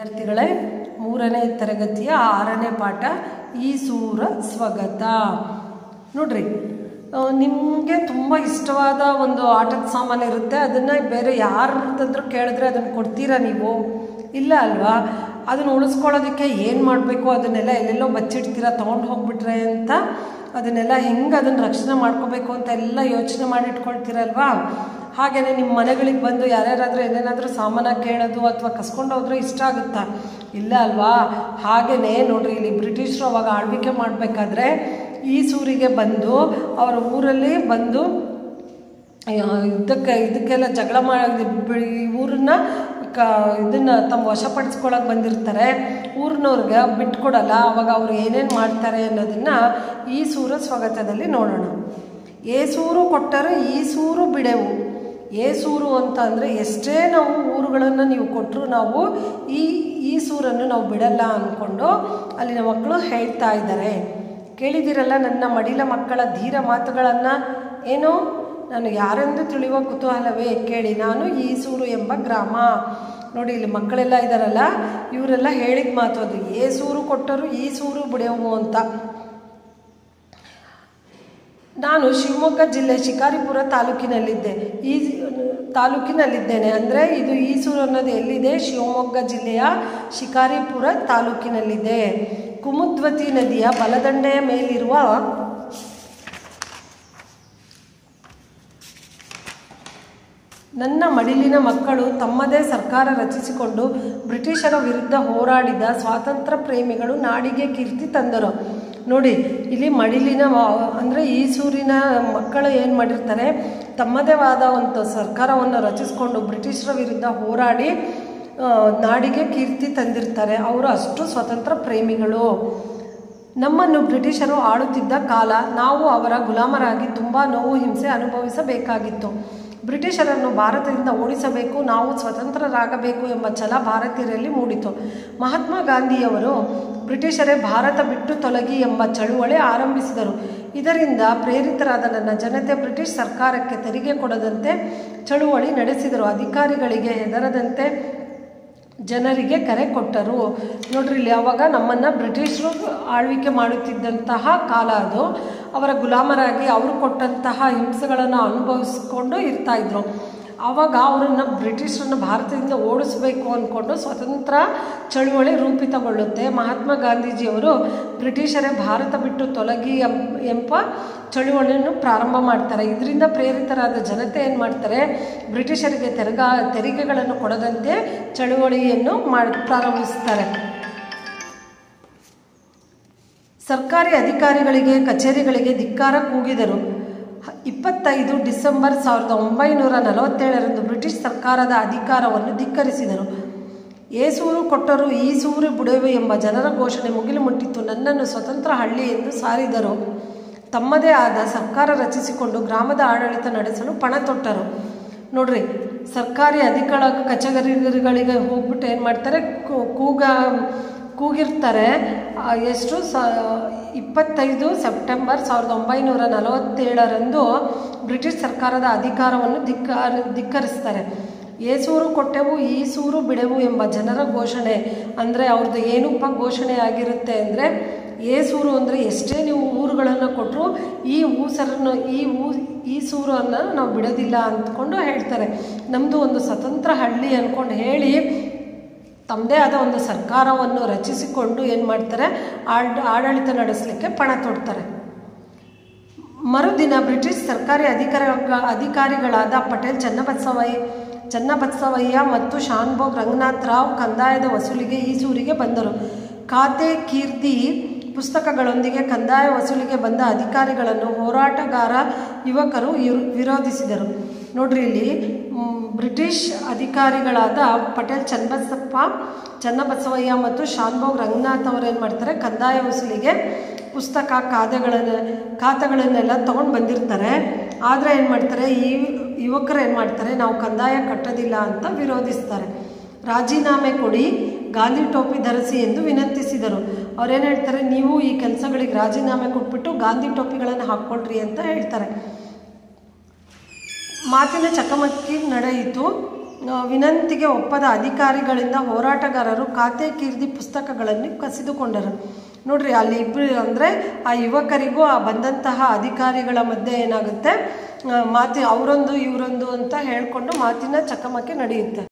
ವಿದ್ಯಾರ್ಥಿಗಳೇ ಮೂರನೇ ತರಗತಿಯ ಆರನೇ ಪಾಠ ಈ ಸೂರ ಸ್ವಗತ ನೋಡ್ರಿ ನಿಮಗೆ ತುಂಬ ಇಷ್ಟವಾದ ಒಂದು ಆಟದ ಸಾಮಾನು ಇರುತ್ತೆ ಅದನ್ನು ಬೇರೆ ಯಾರ್ದಾದ್ರೂ ಕೇಳಿದ್ರೆ ಅದನ್ನು ಕೊಡ್ತೀರಾ ನೀವು ಇಲ್ಲ ಅಲ್ವಾ ಅದನ್ನು ಉಳಿಸ್ಕೊಳ್ಳೋದಕ್ಕೆ ಏನು ಮಾಡಬೇಕು ಅದನ್ನೆಲ್ಲ ಎಲ್ಲೆಲ್ಲೋ ಬಚ್ಚಿಡ್ತೀರಾ ತೊಗೊಂಡು ಹೋಗ್ಬಿಟ್ರೆ ಅಂತ ಅದನ್ನೆಲ್ಲ ಹೆಂಗೆ ಅದನ್ನು ರಕ್ಷಣೆ ಮಾಡ್ಕೋಬೇಕು ಅಂತ ಎಲ್ಲ ಯೋಚನೆ ಮಾಡಿ ಇಟ್ಕೊಳ್ತೀರಲ್ವಾ ಹಾಗೆಯೇ ನಿಮ್ಮ ಮನೆಗಳಿಗೆ ಬಂದು ಯಾರ್ಯಾರಾದರೂ ಏನೇನಾದರೂ ಸಾಮಾನ ಕೇಳೋದು ಅಥವಾ ಕಸ್ಕೊಂಡು ಹೋದ್ರೆ ಇಷ್ಟ ಆಗುತ್ತಾ ಇಲ್ಲ ಅಲ್ವಾ ಹಾಗೆಯೇ ನೋಡ್ರಿ ಇಲ್ಲಿ ಬ್ರಿಟಿಷರು ಅವಾಗ ಆಳ್ವಿಕೆ ಮಾಡಬೇಕಾದ್ರೆ ಈ ಸೂರಿಗೆ ಬಂದು ಅವರ ಊರಲ್ಲಿ ಬಂದು ಇದಕ್ಕೆ ಇದಕ್ಕೆಲ್ಲ ಜಗಳ ಮಾಡಿ ಊರನ್ನ ಕ ಇದನ್ನು ತಮ್ಮ ವಶಪಡಿಸ್ಕೊಳಕ್ಕೆ ಬಂದಿರ್ತಾರೆ ಊರಿನವ್ರಿಗೆ ಬಿಟ್ಕೊಡಲ್ಲ ಅವಾಗ ಅವ್ರು ಏನೇನು ಮಾಡ್ತಾರೆ ಅನ್ನೋದನ್ನು ಈ ಸೂರ ಸ್ವಾಗತದಲ್ಲಿ ನೋಡೋಣ ಏ ಸೂರು ಕೊಟ್ಟರೆ ಈ ಸೂರು ಬಿಡೆವು ಏ ಸೂರು ಅಂತ ಅಂದರೆ ಎಷ್ಟೇ ನಾವು ಊರುಗಳನ್ನು ನೀವು ಕೊಟ್ಟರು ನಾವು ಈ ಈ ಸೂರನ್ನು ನಾವು ಬಿಡಲ್ಲ ಅಂದ್ಕೊಂಡು ಅಲ್ಲಿನ ಮಕ್ಕಳು ಹೇಳ್ತಾ ಇದ್ದಾರೆ ಕೇಳಿದಿರಲ್ಲ ನನ್ನ ಮಡಿಲ ಮಕ್ಕಳ ಧೀರ ಮಾತುಗಳನ್ನು ಏನು ನಾನು ಯಾರೆಂದು ತಿಳಿಯುವ ಕುತೂಹಲವೇ ಕೇಳಿ ನಾನು ಈ ಸೂರು ಎಂಬ ಗ್ರಾಮ ನೋಡಿ ಇಲ್ಲಿ ಮಕ್ಕಳೆಲ್ಲ ಇದ್ದಾರಲ್ಲ ಇವರೆಲ್ಲ ಹೇಳಿದ ಮಾತು ಅದು ಏ ಸೂರು ಕೊಟ್ಟರು ಈ ಸೂರು ಬಿಡೆವು ಅಂತ ನಾನು ಶಿವಮೊಗ್ಗ ಜಿಲ್ಲೆ ಶಿಕಾರಿಪುರ ತಾಲೂಕಿನಲ್ಲಿದ್ದೆ ಈ ತಾಲೂಕಿನಲ್ಲಿದ್ದೇನೆ ಅಂದರೆ ಇದು ಈಸೂರು ಅನ್ನೋದು ಎಲ್ಲಿದೆ ಶಿವಮೊಗ್ಗ ಜಿಲ್ಲೆಯ ಶಿಕಾರಿಪುರ ತಾಲೂಕಿನಲ್ಲಿದೆ ಕುಮುದ್ವತಿ ನದಿಯ ಬಲದಂಡೆಯ ಮೇಲಿರುವ ನನ್ನ ಮಡಿಲಿನ ಮಕ್ಕಳು ತಮ್ಮದೇ ಸರ್ಕಾರ ರಚಿಸಿಕೊಂಡು ಬ್ರಿಟಿಷರ ವಿರುದ್ಧ ಹೋರಾಡಿದ ಸ್ವಾತಂತ್ರ್ಯ ಪ್ರೇಮಿಗಳು ನಾಡಿಗೆ ಕೀರ್ತಿ ತಂದರು ನೋಡಿ ಇಲ್ಲಿ ಮಡಿಲಿನ ಅಂದರೆ ಈ ಸೂರಿನ ಮಕ್ಕಳು ಏನು ಮಾಡಿರ್ತಾರೆ ತಮ್ಮದೇ ಆದ ಒಂದು ಸರ್ಕಾರವನ್ನು ರಚಿಸಿಕೊಂಡು ಬ್ರಿಟಿಷರ ವಿರುದ್ಧ ಹೋರಾಡಿ ನಾಡಿಗೆ ಕೀರ್ತಿ ತಂದಿರ್ತಾರೆ ಅವರು ಅಷ್ಟು ಸ್ವತಂತ್ರ ಪ್ರೇಮಿಗಳು ನಮ್ಮನ್ನು ಬ್ರಿಟಿಷರು ಆಳುತ್ತಿದ್ದ ಕಾಲ ನಾವು ಅವರ ಗುಲಾಮರಾಗಿ ತುಂಬ ನೋವು ಹಿಂಸೆ ಅನುಭವಿಸಬೇಕಾಗಿತ್ತು ಬ್ರಿಟಿಷರನ್ನು ಭಾರತದಿಂದ ಓಡಿಸಬೇಕು ನಾವು ಸ್ವತಂತ್ರರಾಗಬೇಕು ಎಂಬ ಛಲ ಭಾರತೀಯರಲ್ಲಿ ಮೂಡಿತು ಮಹಾತ್ಮ ಗಾಂಧಿಯವರು ಬ್ರಿಟಿಷರೇ ಭಾರತ ಬಿಟ್ಟು ತೊಲಗಿ ಎಂಬ ಚಳುವಳಿ ಆರಂಭಿಸಿದರು ಇದರಿಂದ ಪ್ರೇರಿತರಾದ ನನ್ನ ಜನತೆ ಬ್ರಿಟಿಷ್ ಸರ್ಕಾರಕ್ಕೆ ತೆರಿಗೆ ಕೊಡದಂತೆ ಚಳುವಳಿ ನಡೆಸಿದರು ಅಧಿಕಾರಿಗಳಿಗೆ ಹೆದರದಂತೆ ಜನರಿಗೆ ಕರೆ ಕೊಟ್ಟರು ನೋಡ್ರಿ ಇಲ್ಲಿ ಅವಾಗ ನಮ್ಮನ್ನು ಬ್ರಿಟಿಷರು ಆಳ್ವಿಕೆ ಮಾಡುತ್ತಿದ್ದಂತಹ ಕಾಲ ಅದು ಅವರ ಗುಲಾಮರಾಗಿ ಅವರು ಕೊಟ್ಟಂತಹ ಹಿಂಸೆಗಳನ್ನು ಅನುಭವಿಸ್ಕೊಂಡು ಇರ್ತಾಯಿದ್ರು ಆವಾಗ ಅವರನ್ನು ಬ್ರಿಟಿಷರನ್ನು ಭಾರತದಿಂದ ಓಡಿಸಬೇಕು ಅಂದ್ಕೊಂಡು ಸ್ವತಂತ್ರ ಚಳುವಳಿ ರೂಪಿತಗೊಳ್ಳುತ್ತೆ ಮಹಾತ್ಮ ಗಾಂಧೀಜಿಯವರು ಬ್ರಿಟಿಷರೇ ಭಾರತ ಬಿಟ್ಟು ತೊಲಗಿ ಎಂಬ ಚಳುವಳಿಯನ್ನು ಪ್ರಾರಂಭ ಮಾಡ್ತಾರೆ ಇದರಿಂದ ಪ್ರೇರಿತರಾದ ಜನತೆ ಏನು ಮಾಡ್ತಾರೆ ಬ್ರಿಟಿಷರಿಗೆ ತೆರಗ ತೆರಿಗೆಗಳನ್ನು ಕೊಡದಂತೆ ಚಳುವಳಿಯನ್ನು ಮಾಡಿ ಪ್ರಾರಂಭಿಸ್ತಾರೆ ಸರ್ಕಾರಿ ಅಧಿಕಾರಿಗಳಿಗೆ ಕಚೇರಿಗಳಿಗೆ ಧಿಕ್ಕಾರ ಕೂಗಿದರು ಇಪ್ಪತ್ತೈದು ಡಿಸೆಂಬರ್ ಸಾವಿರದ ಒಂಬೈನೂರ ನಲವತ್ತೇಳರಂದು ಬ್ರಿಟಿಷ್ ಸರ್ಕಾರದ ಅಧಿಕಾರವನ್ನು ಧಿಕ್ಕರಿಸಿದರು ಏ ಸೂರು ಕೊಟ್ಟರು ಈ ಸೂರು ಬುಡವೆ ಎಂಬ ಜನರ ಘೋಷಣೆ ಮುಗಿಲು ಮುಟ್ಟಿತ್ತು ನನ್ನನ್ನು ಸ್ವತಂತ್ರ ಹಳ್ಳಿ ಎಂದು ಸಾರಿದರು ತಮ್ಮದೇ ಆದ ಸರ್ಕಾರ ರಚಿಸಿಕೊಂಡು ಗ್ರಾಮದ ಆಡಳಿತ ನಡೆಸಲು ಪಣ ತೊಟ್ಟರು ನೋಡ್ರಿ ಸರ್ಕಾರಿ ಅಧಿಕಾರ ಕಚೇರಿಗಳಿಗೆ ಹೋಗ್ಬಿಟ್ಟು ಏನು ಮಾಡ್ತಾರೆ ಕೂಗ ಕೂಗಿರ್ತಾರೆ ಎಷ್ಟು ಸ ಇಪ್ಪತ್ತೈದು ಸೆಪ್ಟೆಂಬರ್ ಸಾವಿರದ ಒಂಬೈನೂರ ನಲವತ್ತೇಳರಂದು ಬ್ರಿಟಿಷ್ ಸರ್ಕಾರದ ಅಧಿಕಾರವನ್ನು ಧಿಕ್ಕಾರ ಧಿಕ್ಕರಿಸ್ತಾರೆ ಏ ಸೂರು ಕೊಟ್ಟೆವು ಈ ಸೂರು ಬಿಡೆವು ಎಂಬ ಜನರ ಘೋಷಣೆ ಅಂದರೆ ಅವ್ರದ್ದು ಏನಪ್ಪ ಘೋಷಣೆ ಆಗಿರುತ್ತೆ ಅಂದರೆ ಏ ಸೂರು ಅಂದರೆ ಎಷ್ಟೇ ನೀವು ಊರುಗಳನ್ನು ಕೊಟ್ಟರು ಈ ಊಸರನ್ನು ಈ ಊ ಈ ಸೂರನ್ನು ನಾವು ಬಿಡೋದಿಲ್ಲ ಅಂದ್ಕೊಂಡು ಹೇಳ್ತಾರೆ ನಮ್ಮದು ಒಂದು ಸ್ವತಂತ್ರ ಹಳ್ಳಿ ಅಂದ್ಕೊಂಡು ಹೇಳಿ ತಮ್ಮದೇ ಆದ ಒಂದು ಸರ್ಕಾರವನ್ನು ರಚಿಸಿಕೊಂಡು ಏನು ಮಾಡ್ತಾರೆ ಆಡ್ ಆಡಳಿತ ನಡೆಸಲಿಕ್ಕೆ ಪಣ ತೊಡ್ತಾರೆ ಮರುದಿನ ಬ್ರಿಟಿಷ್ ಸರ್ಕಾರಿ ಅಧಿಕಾರ ಅಧಿಕಾರಿಗಳಾದ ಪಟೇಲ್ ಚನ್ನಬಸವಯ್ಯ ಚನ್ನಬಸವಯ್ಯ ಮತ್ತು ಶಾನ್ಭೋಗ್ ರಂಗನಾಥ್ ರಾವ್ ಕಂದಾಯದ ವಸೂಲಿಗೆ ಈಸೂರಿಗೆ ಬಂದರು ಖಾತೆ ಕೀರ್ತಿ ಪುಸ್ತಕಗಳೊಂದಿಗೆ ಕಂದಾಯ ವಸೂಲಿಗೆ ಬಂದ ಅಧಿಕಾರಿಗಳನ್ನು ಹೋರಾಟಗಾರ ಯುವಕರು ವಿರೋಧಿಸಿದರು ನೋಡ್ರಿ ಇಲ್ಲಿ ಬ್ರಿಟಿಷ್ ಅಧಿಕಾರಿಗಳಾದ ಪಟೇಲ್ ಚನ್ನಬಸಪ್ಪ ಚನ್ನಬಸವಯ್ಯ ಮತ್ತು ಶಾನ್ಭೋಗ್ ರಂಗನಾಥ್ ಅವರು ಏನು ಮಾಡ್ತಾರೆ ಕಂದಾಯ ವಸೂಲಿಗೆ ಪುಸ್ತಕ ಖಾತೆಗಳನ್ನು ಖಾತೆಗಳನ್ನೆಲ್ಲ ತೊಗೊಂಡು ಬಂದಿರ್ತಾರೆ ಆದರೆ ಏನು ಮಾಡ್ತಾರೆ ಈ ಯುವಕರು ಏನು ಮಾಡ್ತಾರೆ ನಾವು ಕಂದಾಯ ಕಟ್ಟೋದಿಲ್ಲ ಅಂತ ವಿರೋಧಿಸ್ತಾರೆ ರಾಜೀನಾಮೆ ಕೊಡಿ ಗಾಂಧಿ ಟೋಪಿ ಧರಿಸಿ ಎಂದು ವಿನಂತಿಸಿದರು ಅವ್ರೇನು ಹೇಳ್ತಾರೆ ನೀವು ಈ ಕೆಲಸಗಳಿಗೆ ರಾಜೀನಾಮೆ ಕೊಟ್ಬಿಟ್ಟು ಗಾಂಧಿ ಟೋಪಿಗಳನ್ನು ಹಾಕ್ಕೊಳ್ರಿ ಅಂತ ಹೇಳ್ತಾರೆ ಮಾತಿನ ಚಕಮಕಿ ನಡೆಯಿತು ಆ, ವಿನಂತಿಗೆ ಒಪ್ಪದ ಅಧಿಕಾರಿಗಳಿಂದ ಹೋರಾಟಗಾರರು ಖಾತೆ ಕೀರ್ತಿ ಪುಸ್ತಕಗಳನ್ನು ಕಸಿದುಕೊಂಡರು ನೋಡ್ರಿ ಅಲ್ಲಿ ಇಬ್ಬರು ಅಂದರೆ ಆ ಯುವಕರಿಗೂ ಆ ಬಂದಂತಹ ಅಧಿಕಾರಿಗಳ ಮಧ್ಯೆ ಏನಾಗುತ್ತೆ ಆ, ಮಾತಿ ಅವರೊಂದು ಇವರೊಂದು ಅಂತ ಹೇಳ್ಕೊಂಡು ಮಾತಿನ ಚಕಮಕಿ ನಡೆಯುತ್ತೆ